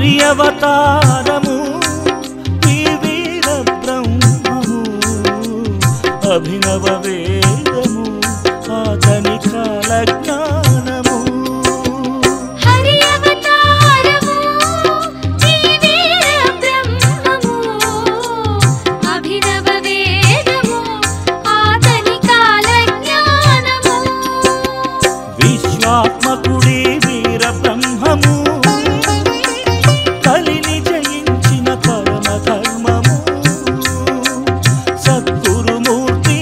హరి అవతారము ఈ వీర బ్రహ్మము అభినవ వేదము అతని కాల జ్ఞానము హరి అవతారము ఈ వీర బ్రహ్మము అభినవ వేదము ఆతని కాల జ్ఞానము విశ్వాత్మకుడి వీర బ్రహ్మము కలిని జయించిన పరమ ధర్మము సద్గురుమూర్తి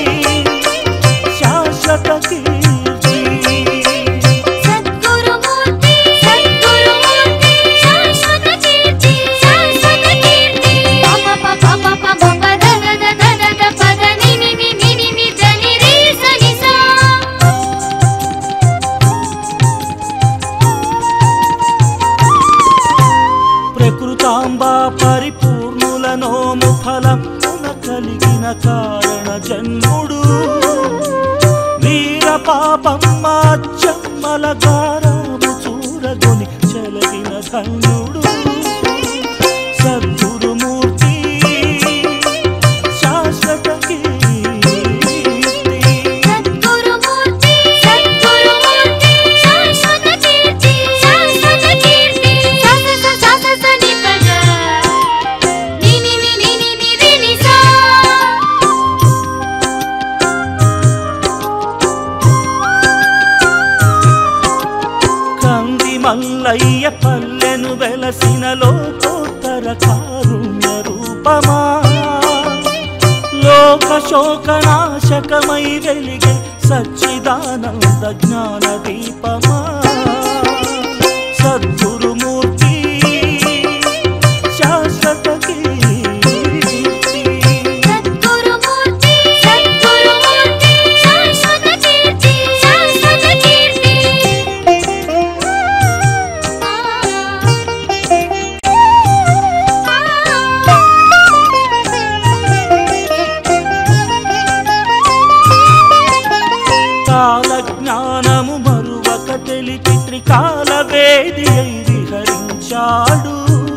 శాశ్వత కీర్తి సద్గురుమూర్తి సద్గురుమూర్తి శాశ్వత కీర్తి శాశ్వత కీర్తి పప పప పప పప దద దద దద పద ని ని ని ని ని ని జని రి స ని సా ప్రకృతాంబా పరిపూర్ణుల నోము ఫలమున కలిగిన కారణ జన్ముడు వీర పాపమ్మల గారాము చూరగొని చెలగిన ధన్యుడు సద్గురుమూర్తి శాశ్వత కీర్తి సద్గురుమూర్తి సద్గురుమూర్తి శాశ్వత కీర్తి శాశ్వత కీర్తి సస స స స ని పద ని ని ని ని ని ని రి ని సా కంది మల్లయ్య పల్లెను వెలసిన లోకోత్తర కారుణ్య రూపమా లోక శోకనాశకమై వెలిగే సచ్చిదానంద జ్ఞాన దీపమా సద్గురుమూర్తి శాశ్వత కీర్తి సద్గురుమూర్తి సద్గురుమూర్తి శాశ్వత కీర్తి శాశ్వత కీర్తి కాల జ్ఞానము మరువక తెలిపి త్రికాల వేది అయి విహరించాడు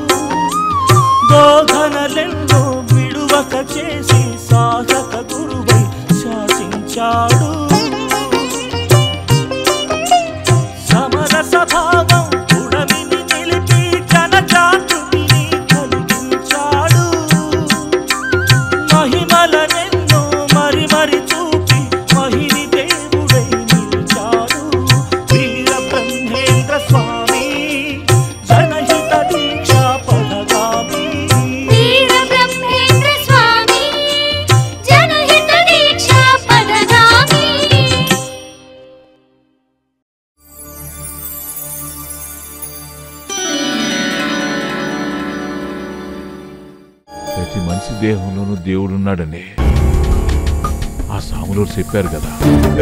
బోధనలెన్నో విడువక చేసి సాధక గురువై శాసించాడు సమరస భావం పుడమిని నిలిపి జనజాతుని కలిగించాడు మహిమలనెన్నో మరి మరి చూపి మహిని దేవుడై నిలిచాడు వీర బ్రహ్మేంద్ర స్వామి జనహిత దీక్షా పదగామి వీర బ్రహ్మేంద్ర స్వామి జనహిత దీక్షా పదగామి ప్రతి మనిషి దేహంలోనూ దేవుడున్నాడని ఆ సాములు చెప్పారు కదా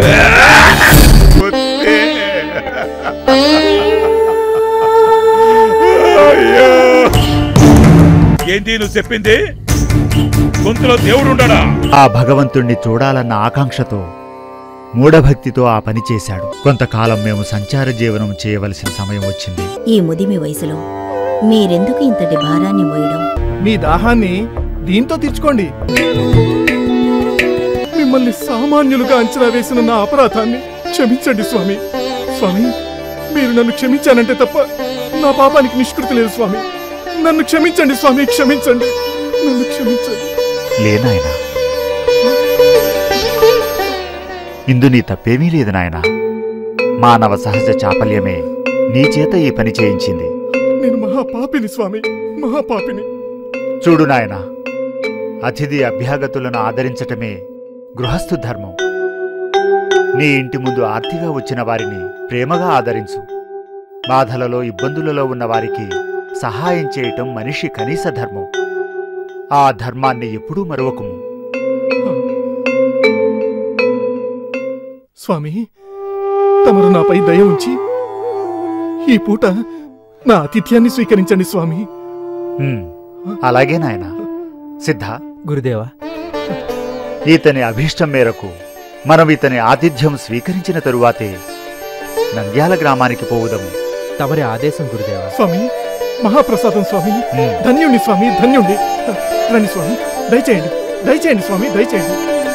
ఏంటి నువ్వు చెప్పింది గొంతులో దేవుడు ఉండడా ఆ భగవంతుణ్ణి చూడాలన్న ఆకాంక్షతో మూఢభక్తితో ఆ పని చేశాడు కొంతకాలం మేము సంచార జీవనం చేయవలసిన సమయం వచ్చింది ఈ ముదిమి వయసులో మీరెందుకు ఇంతటి భారాన్ని మోయడం మీ దాహాన్ని దీంతో తీర్చుకోండి మిమ్మల్ని సామాన్యులుగా అంచనా వేసిన నా అపరాధాన్ని క్షమించండి స్వామి స్వామి మీరు నన్ను క్షమించానంటే తప్ప నా పాపానికి నిష్కృతి లేదు స్వామి నన్ను క్షమించండి స్వామి క్షమించండి నన్ను క్షమించండి లేనాయనా ఇందు నీ తప్పేమీ లేదు నాయనా మానవ సహజ చాపల్యమే నీ చేత ఈ పని చేయించింది నేను మహాపాపిని స్వామి మహాపాపిని చూడు నాయనా అతిథి అభ్యాగతులను ఆదరించటమే గృహస్థు ధర్మం నీ ఇంటి ముందు ఆర్తిగా వచ్చిన వారిని ప్రేమగా ఆదరించు బాధలలో ఇబ్బందులలో ఉన్న వారికి సహాయం చేయటం మనిషి కనీస ధర్మం ఆ ధర్మాన్ని ఎప్పుడూ మరువకుము స్వామి తమరు నాపై దయ ఉంచి ఈ పూట నా ఆతిథ్యాన్ని స్వీకరించండి స్వామి ఉమ్, అలాగే నాయనా సిద్ధ గురుదేవా ఇతని అభీష్టం మేరకు మనం ఇతని ఆతిథ్యం స్వీకరించిన తరువాతే నంద్యాల గ్రామానికి పోవుదము తమరి ఆదేశం గురుదేవా స్వామి మహాప్రసాదం స్వామి ఉమ్. ధన్యుణ్ణి స్వామి ధన్యుణ్ణి రండి స్వామి దయచేయండి దయచేయండి స్వామి దయచేయండి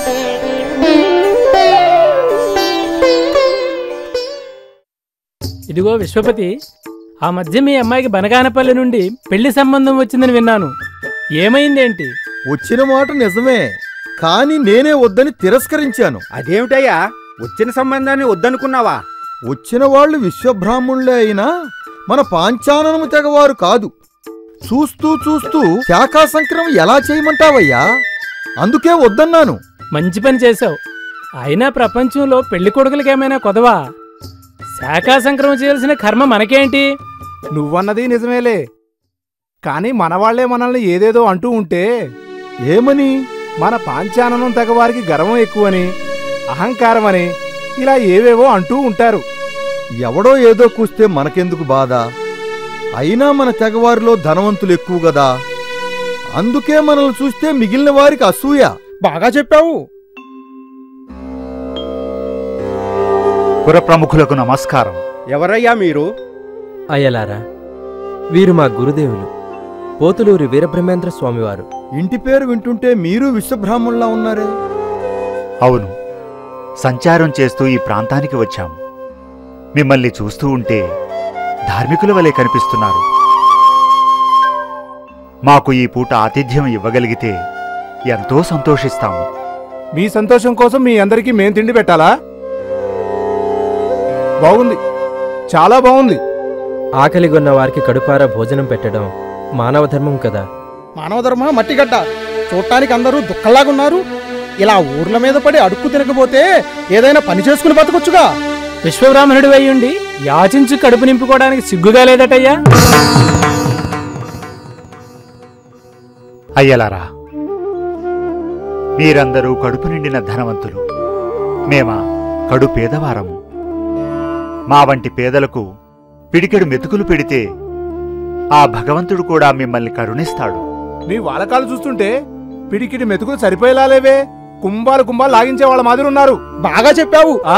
ఇదిగో విశ్వపతి ఆ మధ్య మీ అమ్మాయికి బనగానపల్లి నుండి పెళ్లి సంబంధం వచ్చిందని విన్నాను ఏమైందేంటి వచ్చిన మాట నిజమే కానీ నేనే వద్దని తిరస్కరించాను అదేమిటయ్యా వచ్చిన సంబంధాన్ని వద్దనుకున్నావా వచ్చిన వాళ్ళు విశ్వబ్రాహ్మణులే అయినా మన పాంచాననము తెగవారు కాదు చూస్తూ చూస్తూ శాఖా సంక్రమం ఎలా చేయమంటావయ్యా అందుకే వద్దన్నాను మంచి పని చేశావు అయినా ప్రపంచంలో పెళ్లి కొడుకులకి ఏమైనా కొదవా శాఖా సంక్రమం చేయాల్సిన కర్మ మనకేంటి నువ్వన్నది నిజమేలే కానీ మనవాళ్లే మనల్ని ఏదేదో అంటూ ఉంటే ఏమని మన పాంచాననం తెగవారికి గర్వం ఎక్కువని అహంకారమని ఇలా ఏవేవో అంటూ ఉంటారు ఎవడో ఏదో కూస్తే మనకెందుకు బాధ అయినా మన తెగవారిలో ధనవంతులు ఎక్కువ గదా అందుకే మనల్ని చూస్తే మిగిలిన వారికి అసూయ బాగా చెప్పావు పుర ప్రముఖులకు నమస్కారం ఎవరయ్యా మీరు అయ్యలారా వీరు మా గురుదేవులు పోతులూరి వీరబ్రహ్మేంద్ర స్వామివారు ఇంటి పేరు వింటుంటే మీరు విశ్వబ్రాహ్మణులా ఉన్నారే అవును సంచారం చేస్తూ ఈ ప్రాంతానికి వచ్చాం మిమ్మల్ని చూస్తూ ఉంటే ధార్మికుల వలె కనిపిస్తున్నారు మాకు ఈ పూట ఆతిథ్యం ఇవ్వగలిగితే ఎంతో సంతోషిస్తాము మీ సంతోషం కోసం మీ అందరికీ మేం తిండి పెట్టాలా బాగుంది చాలా బాగుంది ఆకలిగొన్న వారికి కడుపారా భోజనం పెట్టడం మానవ ధర్మం కదా మానవ ధర్మ మట్టిగడ్డ చూడటానికి అందరూ దుఃఖంలాగున్నారు ఇలా ఊర్ల మీద పడి అడుక్కు తినకపోతే ఏదైనా పని చేసుకుని బతకొచ్చుగా విశ్వబ్రాహ్మణుడు అయ్యుండి యాచించు కడుపు నింపుకోవడానికి సిగ్గుగా లేదటయ్యా అయ్యలారా మీరందరూ కడుపు నిండిన ధనవంతులు మేమా కడు పేదవారము మా వంటి పేదలకు పిడికెడు మెతుకులు పెడితే ఆ భగవంతుడు కూడా మిమ్మల్ని కరుణిస్తాడు నీ వాలకాలు చూస్తుంటే పిడికిడి మెతుకులు సరిపోయేలా లేవే కుంభాలు కుంభాలు లాగించే వాళ్ళ మాదిరి ఉన్నారు బాగా చెప్పావు ఆ?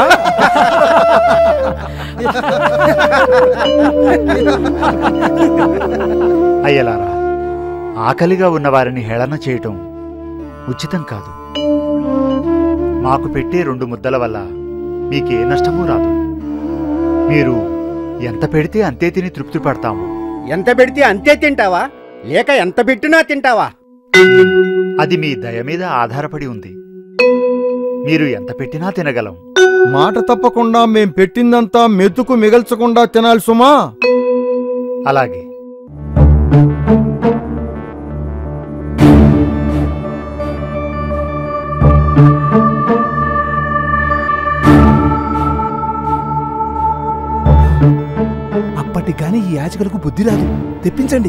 అయ్యలారా ఆకలిగా ఉన్నవారిని హేళన చేయటం ఉచితం కాదు మాకు పెట్టే రెండు ముద్దల వల్ల మీకే నష్టమూ రాదు మీరు ఎంత పెడితే అంతే తిని తృప్తి పడతాము ఎంత పెడితే అంతే తింటావా లేక ఎంత పెట్టినా తింటావా అది మీ దయ మీద ఆధారపడి ఉంది మీరు ఎంత పెట్టినా తినగలం మాట తప్పకుండా మేం పెట్టిందంతా మెతుకు మిగల్చకుండా తినాలి సుమా అలాగే అప్పటికి కానీ ఈ యాచకులకు బుద్ధి రాదు తెప్పించండి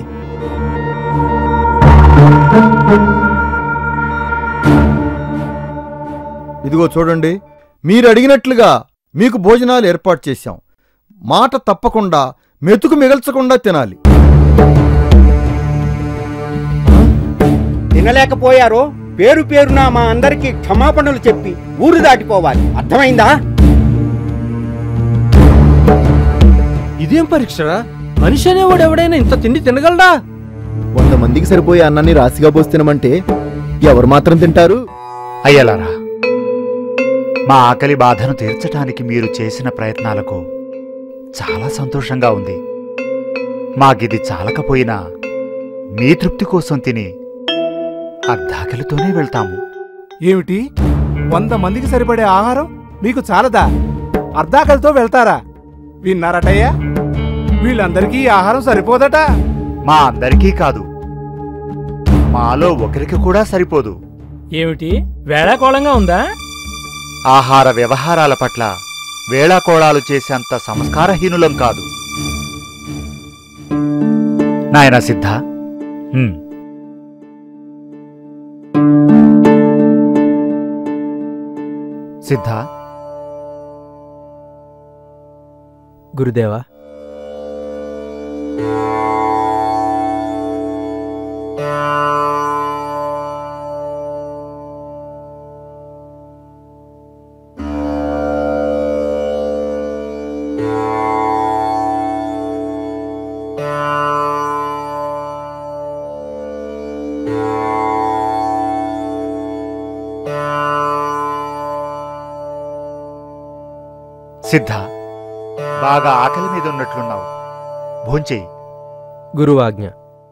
ఇదిగో చూడండి మీరు అడిగినట్లుగా మీకు భోజనాలు ఏర్పాటు చేశాం మాట తప్పకుండా మెతుకు మిగల్చకుండా తినాలి తినలేకపోయారో పేరు పేరున మా అందరికీ క్షమాపణలు చెప్పి ఊరు దాటిపోవాలి అర్థమైందా ఇదేం పరీక్షరా మనిషి అనేవాడు ఎవడైనా ఇంత తిండి తినగలడా వంద మందికి సరిపోయే అన్నాన్ని రాశిగా పోస్తున్నామంటే ఎవరు మాత్రం తింటారు అయ్యలారా మా ఆకలి బాధను తీర్చటానికి మీరు చేసిన ప్రయత్నాలకు చాలా సంతోషంగా ఉంది మాకిది చాలకపోయినా మీ తృప్తి కోసం తిని అర్ధాకలితోనే వెళ్తాము ఏమిటి వంద మందికి సరిపడే ఆహారం మీకు చాలదా అర్ధాకలితో వెళ్తారా విన్నారటయ్యా వీళ్ళందరికీ ఈ ఆహారం సరిపోదట మా అందరికీ కాదు మాలో ఒకరికి కూడా సరిపోదు ఏమిటి వేళాకోళంగా ఉందా ఆహార వ్యవహారాల పట్ల వేళాకోళాలు చేసేంత సంస్కారహీనులం కాదు నాయనా సిద్ధ ఉమ్, సిద్ధ గురుదేవా సిద్ధ బాగా ఆకలి మీద ఉన్నట్లున్నావు భోంచేయి గురువాజ్ఞ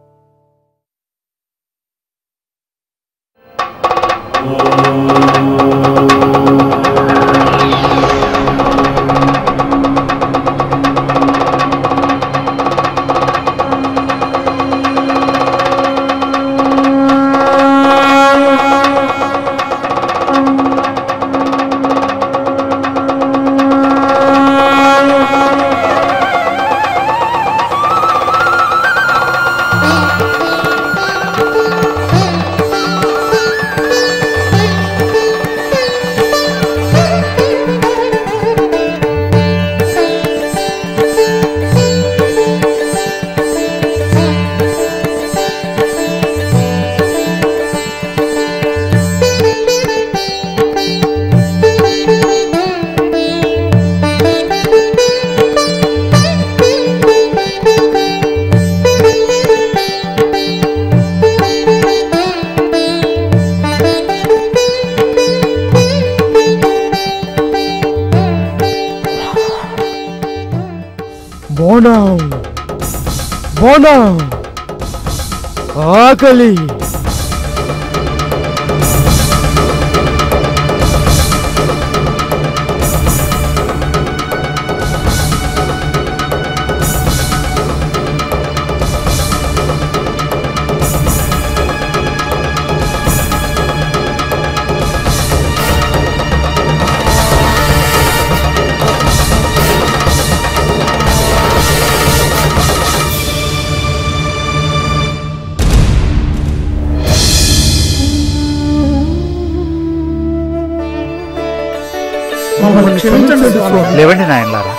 బోనం బోనం ఆకలి క్షమించండి స్వామి. లేవండి నాయనలారా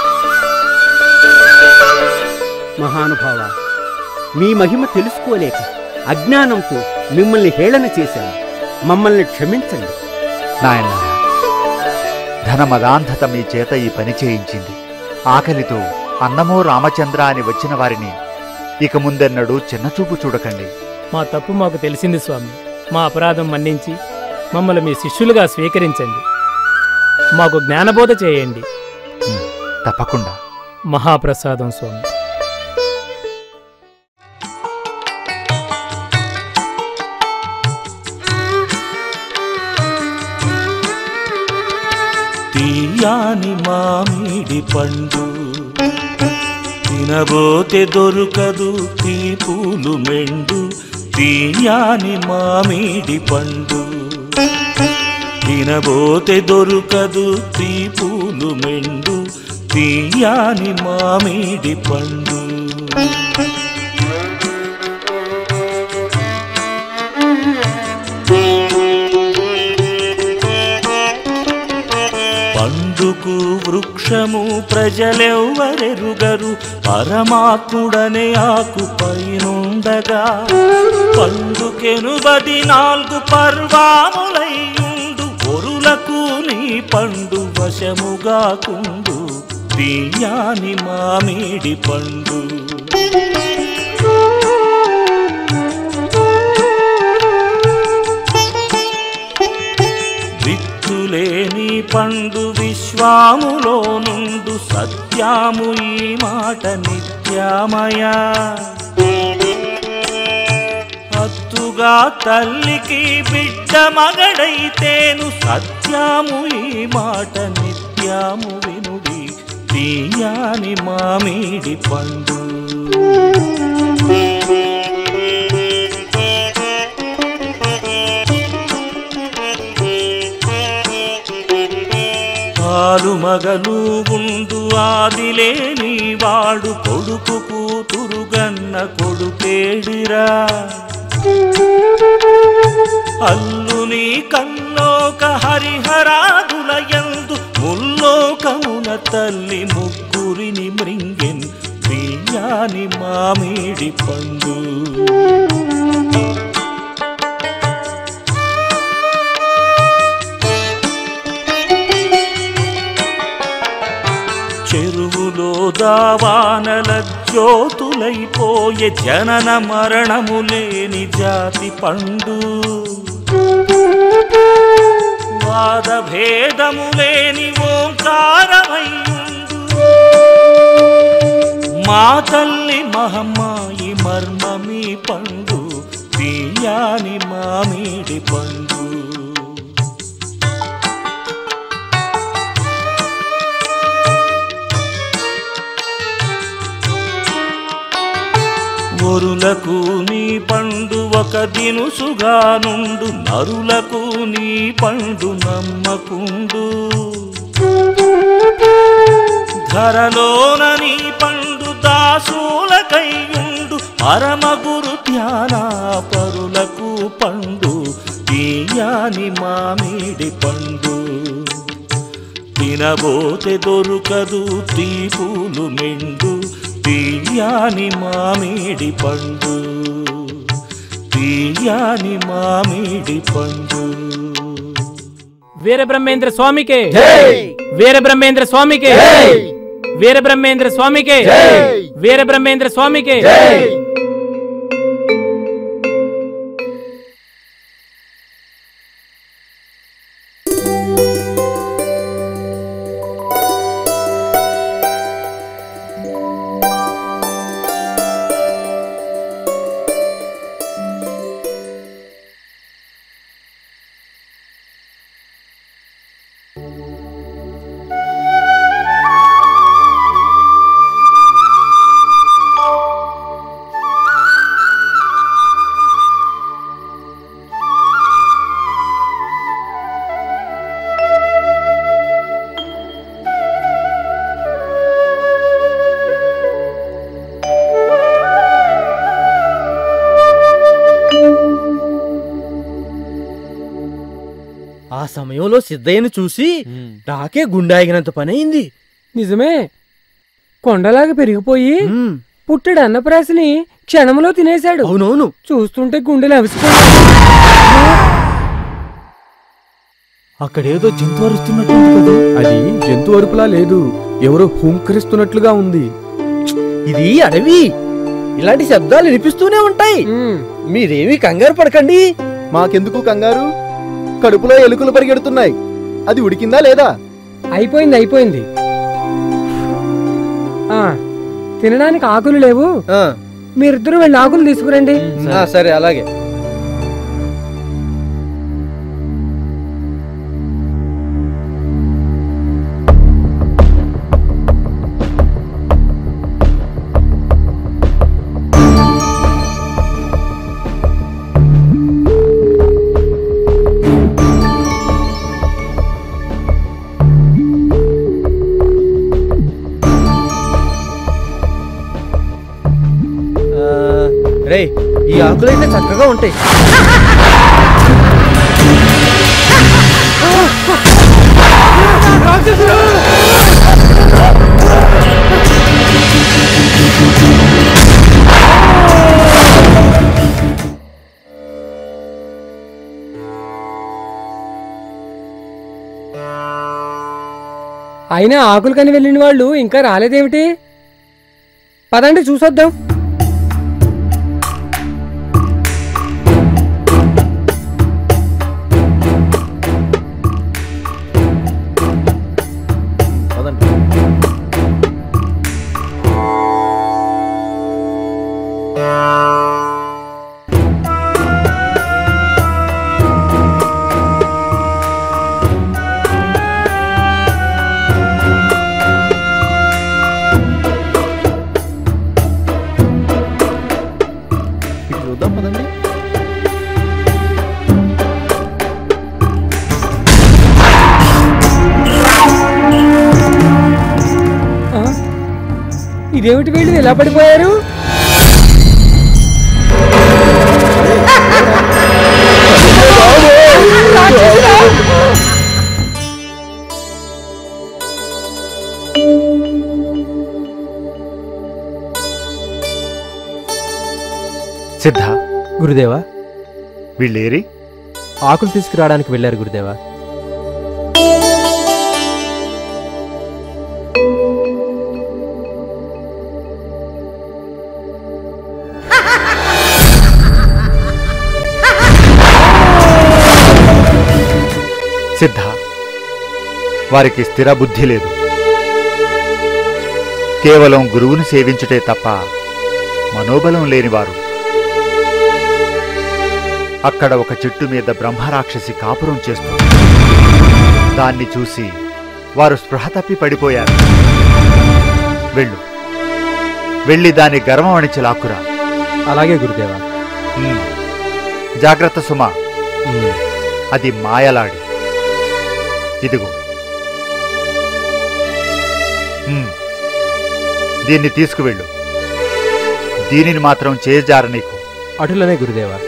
మహానుభావ మీ మహిమ తెలుసుకోలేక అజ్ఞానంతో మిమ్మల్ని హేళన చేశాను మమ్మల్ని క్షమించండి నాయనలారా ధనమదాంధత మీ చేత ఈ పని చేయించింది ఆకలితో అన్నమో రామచంద్ర అని వచ్చిన వారిని ఇక ముందెన్నడూ చిన్నచూపు చూడకండి మా తప్పు మాకు తెలిసింది స్వామి మా అపరాధం మన్నించి మమ్మల్ని మీ శిష్యులుగా స్వీకరించండి మాకు జ్ఞానబోధ చేయండి తప్పకుండా మహాప్రసాదం స్వామి తీయాని మామిడి పండు తినబోతే దొరకదు తీపులు మెండు తీయాని మామిడి పండు తినబోతే దొరకదు తీపులు మెండు తీయాని మామిడి పండు పండుకు వృక్షము ప్రజలెవ్వరెరుగరు పరమాత్ముడనే ఆకు పైనుండగా పండుకెనుబది నాలుగు పర్వాములయ్యుండు పొరులకు నీ పండు వశముగా కుండు తీయాని మామిడి పండు విత్తులేని పండు విశ్వాములో నుండు సత్యాము ఈ మాట నిత్యామయ అత్తుగా తల్లికి బిడ్డ మగడైతేను సత్యాము ఈ మాట నిత్యాము వినుడి తీయాని మామిడి పండు ఆలు మగలు ఉండు ఆదిలేని వాడు కొడుకు కూతురుగన్న కొడుకేడిరా అల్లుని కల్లోక హరిహరాదుల యందు ముల్లోకమున తల్లి ముగ్గురిని మృంగెన్ తీయాని మామిడి పండు చెరువులో దావానల జ్యోతులైపోయే జనన మరణము లేని జాతి పండు వాద భేదము లేని ఓంకారమయ్యుండు మా తల్లి మహమ్మాయి మర్మమి పండు తీయాని మామిడి పండు ఒరులకు నీ పండు ఒక దినుసుగా నుండు నరులకు నీ పండు నమ్మకుండు ధరలోన నీ పండు దాసులకయ్యుండు పరమ గురు ధ్యాన పరులకు పండు తీయాని మామిడి పండు తినబోతే దొరుకదు తీపులు మెండు తీయాని మామిడి పండు తీయాని మామిడి పండు వీరబ్రహ్మేంద్ర స్వామికే వీరబ్రహ్మేంద్ర స్వామికే వీరబ్రహ్మేంద్ర స్వామికే వీరబ్రహ్మేంద్ర స్వామికే ఆ సమయంలో సిద్ధయ్యను చూసి నాకే గుండె ఆగినంత పని అయింది నిజమే కొండలాగా పెరిగిపోయి పుట్టడు అన్నప్రాసని క్షణంలో తినేశాడు అవునవును చూస్తుంటే గుండెలు అవిసిపో అక్కడేదో జంతువు అరుస్తున్నట్టు అది జంతువు అరుపులా లేదు ఎవరో హుంకరిస్తున్నట్లుగా ఉంది ఇది అడవి ఇలాంటి శబ్దాలు వినిపిస్తూనే ఉంటాయి మీరేమీ కంగారు పడకండి మాకెందుకు కంగారు కడుపులో ఎలుకలు పరిగెడుతున్నాయి అది ఉడికిందా లేదా అయిపోయింది అయిపోయింది ఆ తినడానికి ఆకులు లేవు మీరిద్దరూ వెళ్ళి ఆకులు తీసుకురండి ఆ, సరే అలాగే రే ఈ ఆకులైతే చక్కగా ఉంటాయి అయినా ఆకులు కని వెళ్ళిన వాళ్ళు ఇంకా రాలేదేమిటి పదండి చూసొద్దాం ఇటు చూద్దాం పదండి ఆ? ఇదేమిటి వీళ్ళు ఇలా పడిపోయారు సిద్ధ గురుదేవా వీళ్ళేరి ఆకులు తీసుకురావడానికి వెళ్ళారు గురుదేవా సిద్ధ వారికి స్థిర బుద్ధి లేదు కేవలం గురువుని సేవించుటే తప్ప మనోబలం లేనివారు అక్కడ ఒక చెట్టు మీద బ్రహ్మరాక్షసి కాపురం చేస్తుంది దాన్ని చూసి వారు స్పృహ తప్పి పడిపోయారు వెళ్ళు వెళ్ళి దాని గర్వం అణిచి లాక్కురా అలాగే గురుదేవా ఉమ్. జాగ్రత్త సుమా అది మాయలాడి ఇదిగో ఉమ్. దీన్ని తీసుకువెళ్ళు దీనిని మాత్రం చేజార నీకు అటులనే గురుదేవా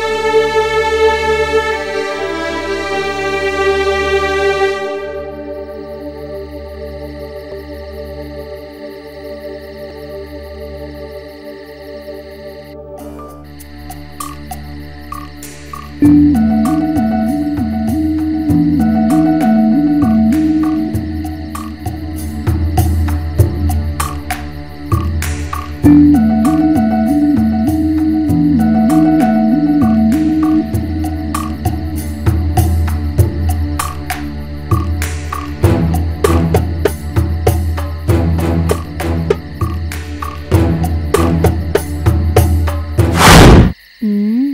మ్మ్.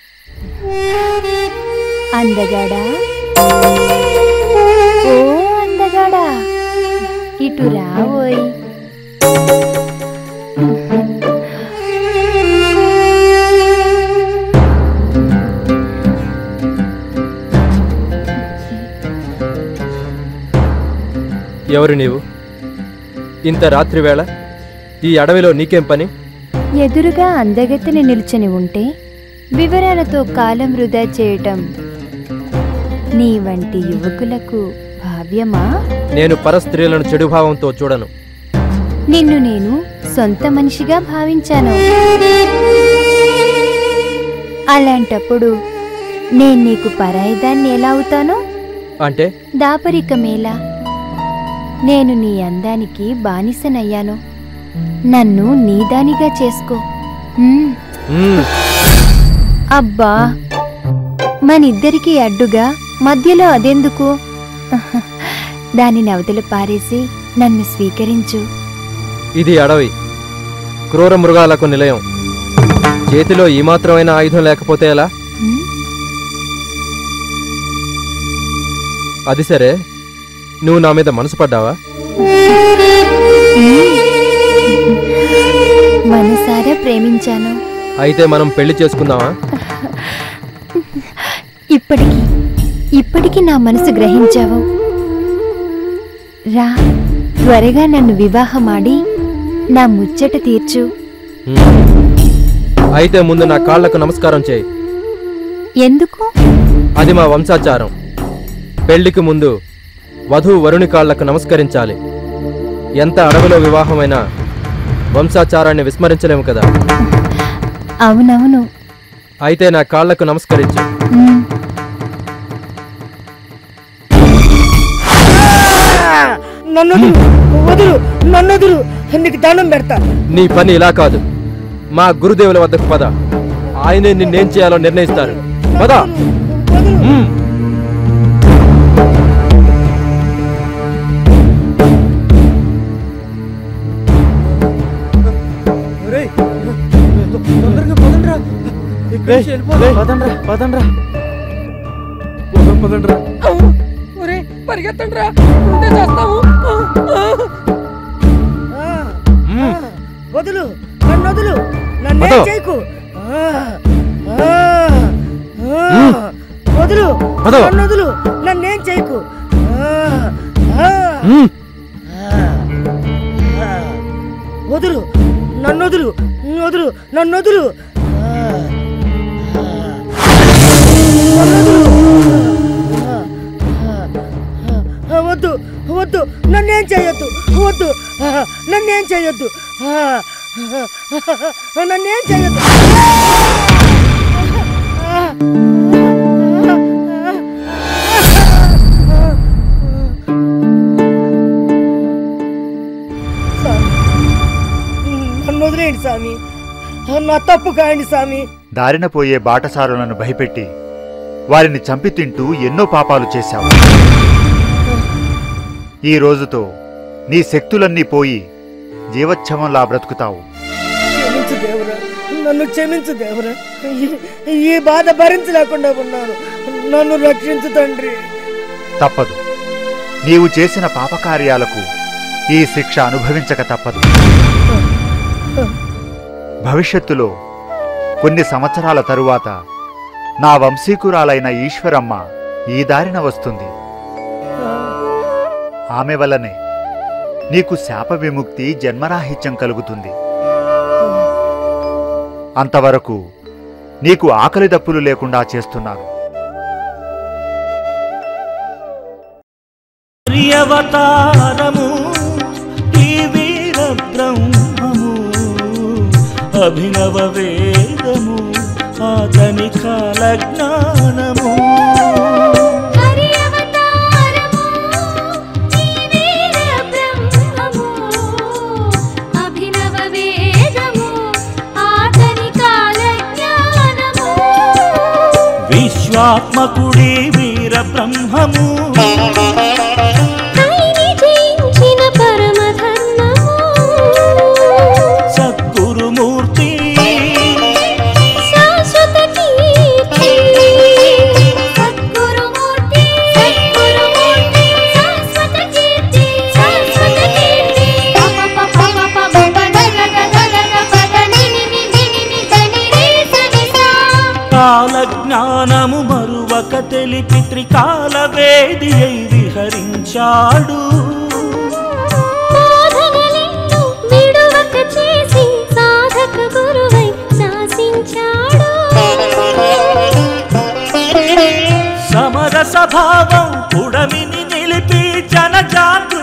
అందగాడా ఓ అందగాడా ఇటు రావోయ్ ఎవరు నీవు ఇంత రాత్రి వేళ ఈ అడవిలో నీకేం పని ఎదురుగా అందగతిని నిల్చొని ఉంటే వివరాలతో కాలం వృధా చేయటం నీ వంటి యువకులకు భావ్యమా నేను పరస్త్రీలను చెడు భావంతో చూడను నిన్ను నేను సొంత మనిషిగా భావించాను అలాంటప్పుడు నేను నీకు పరాయిదాన్ని ఎలా అవుతాను అంటే దాపరికమేలా నేను నీ అందానికి బానిసనయ్యాను నన్ను నీదానిగా చేసుకో ఉమ్. మ్మ్. అబ్బా మనిద్దరికీ అడ్డుగా మధ్యలో అదెందుకు దానిని అవతల పారేసి నన్ను స్వీకరించు ఇది అడవి క్రూర మృగాలకు నిలయం చేతిలో ఈ మాత్రమైన ఆయుధం లేకపోతే ఎలా ఉమ్. అది సరే నువ్వు నా మీద మనసు పడ్డావా మనసారా ప్రేమించాను అయితే మనం పెళ్లి చేసుకుందామా ఇప్పటికి ఇప్పటికి నా మనసు గ్రహించావు రా త్వరగా నన్ను వివాహమాడి నా ముచ్చట తీర్చు మ్మ్. అయితే ముందు నా కాళ్లకు నమస్కారం చేయి ఎందుకు అది మా వంశాచారం పెళ్లికి ముందు వధువు వరుని కాళ్లకు నమస్కరించాలి ఎంత అడవిలో వివాహమైనా వంశాచారాన్ని విస్మరించలేము కదా అవునవును అయితే నా కాళ్లకు నమస్కరించు ఉమ్. నన్ను వదులు నన్ను వదులు నీకు దండం పెడతా నీ పని ఇలా కాదు మా గురుదేవుల వద్దకు పద ఆయనే నిన్నేం చేయాలో నిర్ణయిస్తారు పద మ్మ్. తొందరగా పదండ్రా ఇక్కడి నుంచి వెళ్ళిపోదాం. పదండ్రా పదండ్రా పదండ్రా ఒరే పరిగెత్తండి రా ఉంటే చేస్తాము వదులు నన్ను వదులు నన్ను వదలు. చేయకు ఆ, ఆ, ఆ. మ్మ్. వదులు వదలు. నన్ను వదులు నన్నేం చేయకు ఆ, ఆ, మ్మ్. ఆ. వదులు నన్ను వదులు వదులు నన్ను వదులు ఆ, ఆ. నన్ను వదులు ఆ, ఆ, ఆ, వద్దు వద్దు నన్నేం చేయొద్దు వద్దు ఆ, నన్నేం చేయొద్దు ఆ, ఆ, నన్నేం చేయొద్దు నన్ను వదిలేయండి స్వామి నా తప్పు కాయండి స్వామి దారిన పోయే బాటసారులను భయపెట్టి వారిని చంపి తింటూ ఎన్నో పాపాలు చేశావు ఈ రోజుతో నీ శక్తులన్నీ పోయి జీవచ్ఛవంలా బ్రతుకుతావు క్షమించు దేవరా నన్ను క్షమించు దేవరా ఈ- ఈ బాధ భరించలేకుండా ఉన్నాను నన్ను రక్షించు తండ్రి తప్పదు నీవు చేసిన పాపకార్యాలకు ఈ శిక్ష అనుభవించక తప్పదు భవిష్యత్తులో కొన్ని సంవత్సరాల తరువాత నా వంశీకురాలైన ఈశ్వరమ్మ ఈ దారిన వస్తుంది ఆమె వల్లనే నీకు శాప విముక్తి జన్మరాహిత్యం కలుగుతుంది అంతవరకు నీకు ఆకలి దప్పులు లేకుండా చేస్తున్నాను అవతారము ఈ వీర బ్రహ్మము అభినవ వేదము ఆతని కాల జ్ఞానము హరి అవతారము ఈ వీర బ్రహ్మము అభినవ వేదము ఆతని కాల జ్ఞానము విశ్వాత్మకుడి వీర బ్రహ్మము కైని జయించిన పరమధర్మము సద్గురుమూర్తి శాశ్వత కీర్తి సద్గురుమూర్తి సద్గురుమూర్తి శాశ్వత కీర్తి శాశ్వత కీర్తి పప పప పప పప గగ గగ గగ పద నిని నిని నిని దని రే సని సా కాల జ్ఞానము మరువక తెలిపి త్రికాల వేది అయి విహరించాడు బోధనలెన్నో విడువక చేసి సాధక గురువై శాసించాడు సమరస భావం పుడమిని నిలిపి జనజాతి